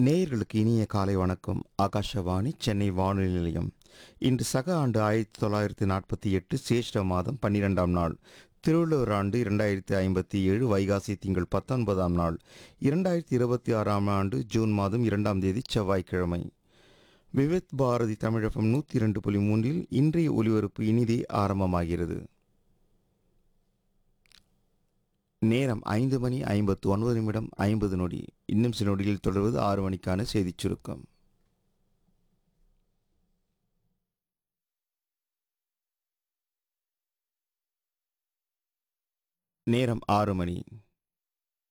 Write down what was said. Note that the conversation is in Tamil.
நேயர்களுக்கு இனிய காலை வணக்கம் ஆகாஷவாணி சென்னை வானொலி நிலையம் இன்று சக ஆண்டு ஆயிரத்தி தொள்ளாயிரத்தி நாற்பத்தி எட்டு சேஷ்ட மாதம் பன்னிரெண்டாம் நாள் திருவள்ளுவர் ஆண்டு இரண்டாயிரத்தி ஐம்பத்தி ஏழு வைகாசி திங்கள் பத்தொன்பதாம் நாள் இரண்டாயிரத்தி இருபத்தி ஆறாம் ஆண்டு ஜூன் மாதம் இரண்டாம் தேதி செவ்வாய்க்கிழமை விவித் பாரதி தமிழகம் நூற்றி இரண்டு புள்ளி மூன்றில் இன்றைய ஒலிபரப்பு இனிதே ஆரம்பமாகிறது நேரம் ஐந்து மணி ஐம்பத்து ஒன்பது நிமிடம் ஐம்பது நொடி இன்னும் சில நொடியில் தொடர்வது ஆறு மணிக்கான செய்திச் சுருக்கம் நேரம் ஆறு மணி